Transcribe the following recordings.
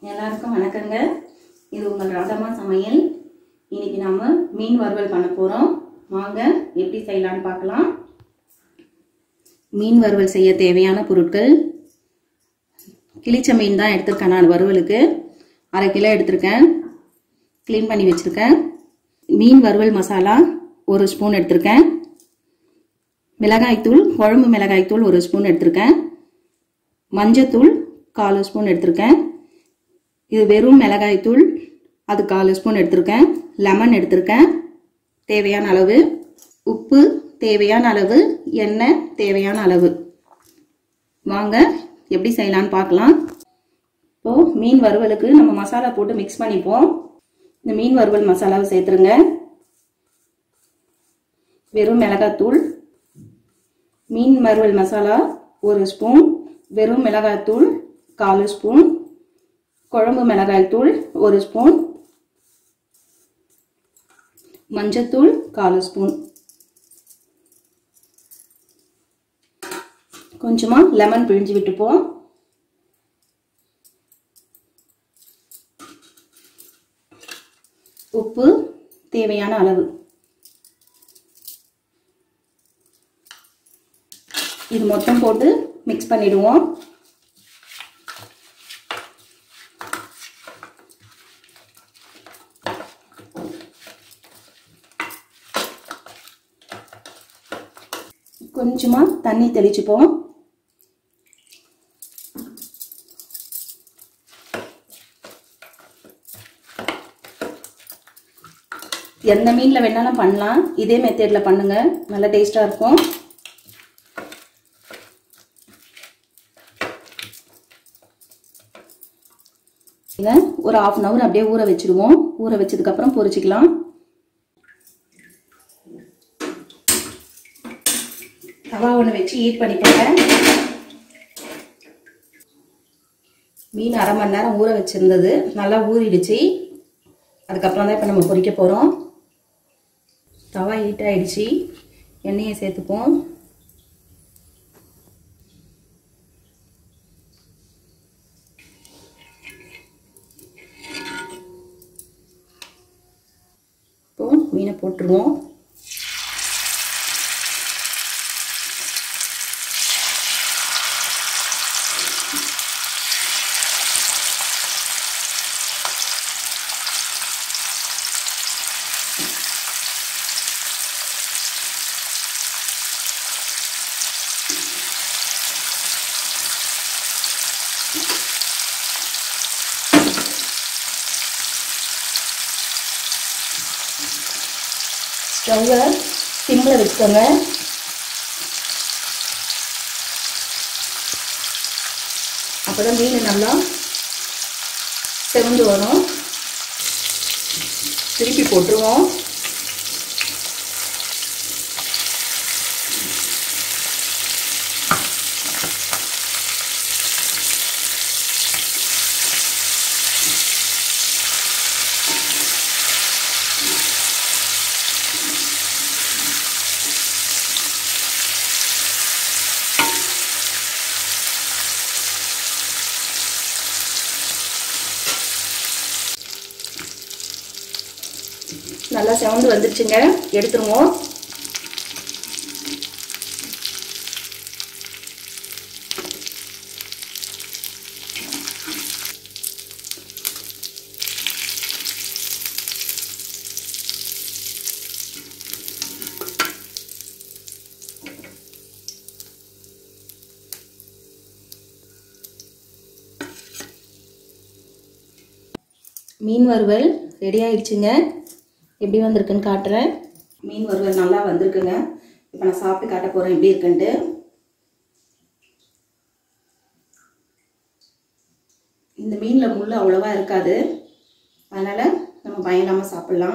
எல்லாருக்கும் வணக்கங்க இது உங்கள் ராதமா சமையல் இன்னைக்கு நாம மீன் வறுவல் பண்ண போகிறோம் வாங்க எப்படி செய்யலாம்னு பார்க்கலாம் மீன் வறுவல் செய்ய தேவையான பொருட்கள் கிளிச்ச மீன் தான் எடுத்திருக்கேன் நான் வறுவலுக்கு அரை கிலோ எடுத்திருக்கேன் க்ளீன் பண்ணி வச்சுருக்கேன் மீன் வறுவல் மசாலா ஒரு ஸ்பூன் எடுத்திருக்கேன் மிளகாய்த்தூள் குழம்பு மிளகாய்த்தூள் ஒரு ஸ்பூன் எடுத்திருக்கேன் மஞ்சத்தூள் கால் ஸ்பூன் எடுத்திருக்கேன் இது வெறும் மிளகாய்த்தூள் அது கால் ஸ்பூன் எடுத்திருக்கேன் லெமன் எடுத்திருக்கேன் தேவையான அளவு உப்பு தேவையான அளவு எண்ணெய் தேவையான அளவு வாங்க எப்படி செய்யலான்னு பார்க்கலாம் இப்போது மீன் வறுவலுக்கு நம்ம மசாலா போட்டு மிக்ஸ் பண்ணிப்போம் இந்த மீன் வறுவல் மசாலாவை சேர்த்துருங்க வெறும் மிளகாத்தூள் மீன் வறுவல் மசாலா ஒரு ஸ்பூன் வெறும் மிளகாய்த்தூள் கால் ஸ்பூன் குழம்பு மிளகாய்த்தூள் ஒரு ஸ்பூன் மஞ்சத்தூள் கால் ஸ்பூன் கொஞ்சமாக லெமன் பிழிஞ்சு விட்டுப்போம் உப்பு தேவையான அளவு இது மொத்தம் போட்டு மிக்ஸ் பண்ணிடுவோம் கொஞ்சமாக தண்ணி தெளிச்சுப்போம் எந்த மீனில் வேணாலும் பண்ணலாம் இதே மெத்தேடில் பண்ணுங்க நல்லா டேஸ்ட்டாக இருக்கும் இதை ஒரு ஆஃப் அன் ஹவர் அப்படியே ஊற வச்சுடுவோம் ஊற வச்சதுக்கப்புறம் பொரிச்சிக்கலாம் தவா ஒன்று வச்சு ஹீட் பண்ணிப்போங்க மீன் அரை மணி நேரம் ஊற வச்சுருந்தது நல்லா ஊறிடுச்சு அதுக்கப்புறம் தான் இப்போ நம்ம பொரிக்க போகிறோம் தவா ஹீட் ஆகிடுச்சு எண்ணெயை சேர்த்துப்போம் இப்போ மீனை போட்டுருவோம் ஸ்டவ்வை சிம்மில் வச்சுக்கோங்க அப்போ தான் மீன் நல்லா செவந்து வரும் திருப்பி போட்டுருவோம் நல்லா செவந்து வந்துருச்சுங்க எடுத்துருவோம் மீன் வறுவல் ரெடி ஆயிடுச்சுங்க எப்படி வந்திருக்குன்னு காட்டுறேன் மீன் வறுவல் நல்லா வந்திருக்குங்க இப்போ நான் சாப்பிட்டு காட்ட போகிறேன் எப்படி இருக்குன்ட்டு இந்த மீனில் முள் அவ்வளோவா இருக்காது அதனால் நம்ம பயங்கரமாக சாப்பிட்லாம்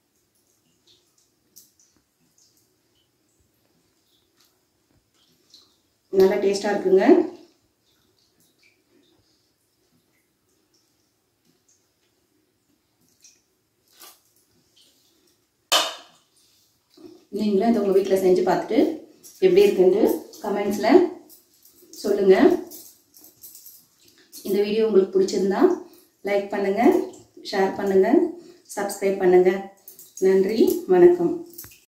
நல்லா டேஸ்ட்டாக இருக்குங்க நீங்களும் இதை உங்கள் வீட்டில் செஞ்சு பார்த்துட்டு எப்படி இருக்குன்ட்டு கமெண்ட்ஸில் சொல்லுங்கள் இந்த வீடியோ உங்களுக்கு பிடிச்சிருந்தா லைக் பண்ணுங்கள் ஷேர் பண்ணுங்கள் சப்ஸ்கிரைப் பண்ணுங்கள் நன்றி வணக்கம்